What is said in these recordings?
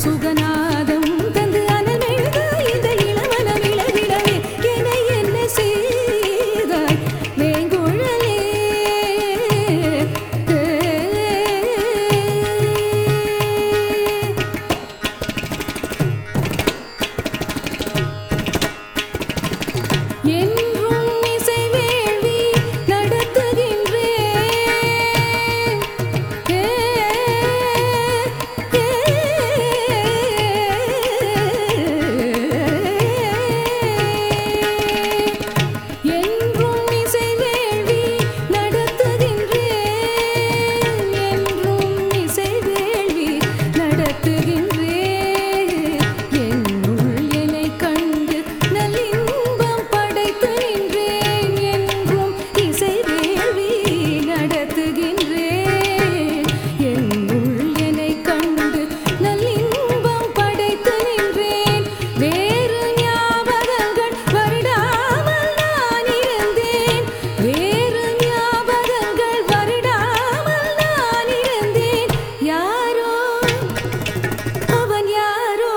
சுகநாதம் தந்து அனமெழுத இந்த இளமனம் இளகிடவே என என்ன செய்தாய் வேங்குழலே என்றும் இசை வேள்வி நடத்துகின்றேன் ஏ, ஏ, என்றும் இசை வேள்வி நடத்துகின்றேன் என்றும் இசை வேள்வி நடத்துகின்றேன் என்னுள் என்னை கண்டு நல்லின்பம் படைத்து நின்றேன் என்றும் இசை வேள்வி நடத்துகின்றேன் என்னுள் என்னை கண்டு நல்லின்பம் படைத்து நின்றேன் வேறு ஞாபகங்கள் வருடாமல் நான் இருந்தேன் வேறு ஞாபகங்கள் வருடாமல் நான் இருந்தேன் யாரோ அவன் யாரோ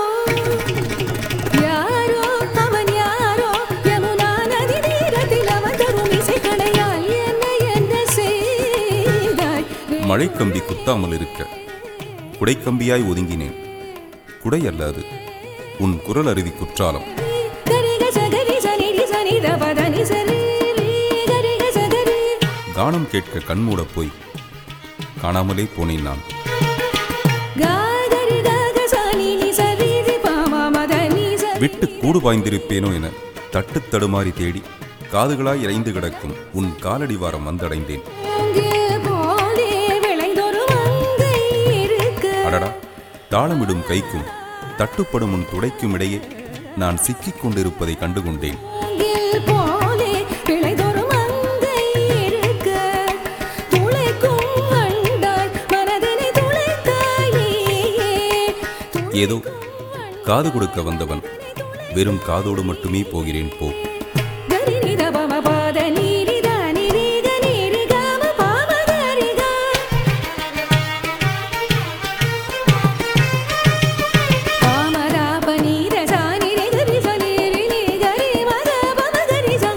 யாரோ அவன் யாரோ யமுனா நதி தீரத்தில் அவன் தரும் இசைக்கணையால் என்ன என்ன செய்தாய் மழைக்கம்பி குத்தாமல் இருக்க குடைக்கம்பியாய் ஒதுங்கினேன் குடை அல்ல அது உன் குரல் அருவி குற்றாலம் கரிக சகரி சனிரி சனித பதனி சரி கரிக சகரி கானம் கேட்க கண்மூடப் போய் காணாமலே போனேன் நான் காகரி காக சனினி சரி பாமா மதனி சரி விட்டு கூடு பாய்ந்திருப்பேனோ என தட்டு தடுமாறி தேடி காதுகளாய் இறைந்து கிடக்கும் உன் காலடி வாரம் வந்தடைந்தேன் அங்கே போலே விளைந்தொரு மங்கை இருக்க அடடா தாளமிடும் கைக்கும் தட்டுப்படும் உன் துடைக்கும் இடையே நான் சிக்கிக் கொண்டிருப்பதை கண்டுகொண்டேன் அங்கில் போலே விளைதொரு மங்கை இருக்க துளைக்கும் வண்டாய் மனதினை துளைத்தாய் நீயே ஏதோ காது கொடுக்க வந்தவன் வெறும் காதோடு மட்டுமே போகிறேன் போ கரினித பம பாத நீரித நிரிக நீரிகாம பாம கரிகா பாமராப நீர சானிரி கரி சனிரி நீ கரி மத பம கரி சா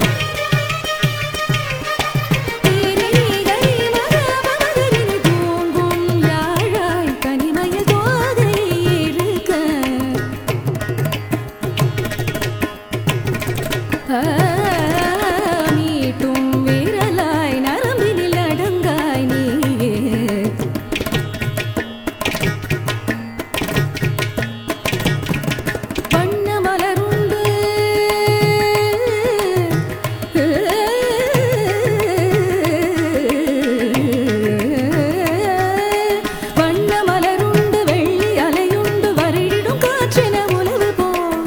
நீரி நீ கரி மத பம கரி நீ தூங்கும் யாழாய் தனிமையில் தோகை இருக்க மீட்டும் விரலாய் நரம்பினில் அடங்காய் நீயே வண்ண மலருண்டு வண்ண மலருண்டு வெள்ளி அலையுண்டு வருடிடும் காற்றின உலவு போ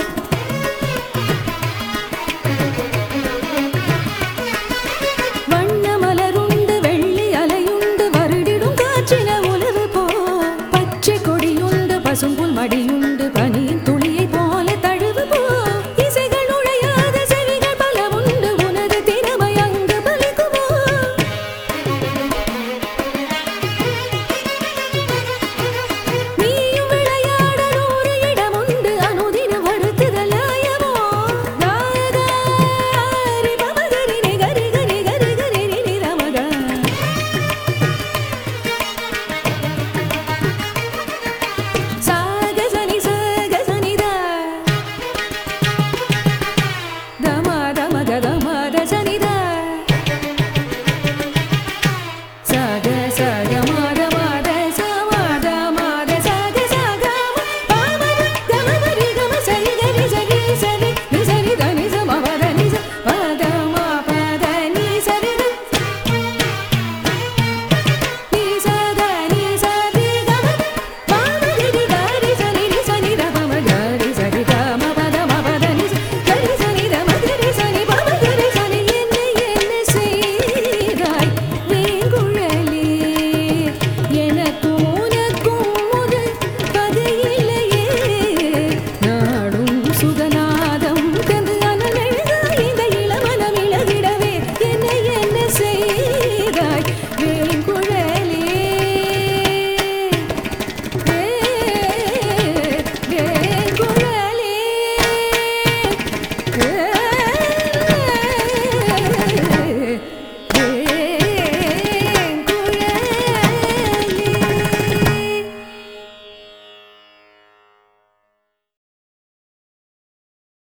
வண்ண மலருண்டு வெள்ளி அலையுண்டு வருடிடும் காற்றின உலவு போ பச்சை கொடியுண்டு பசும்புல் மடியுண்டு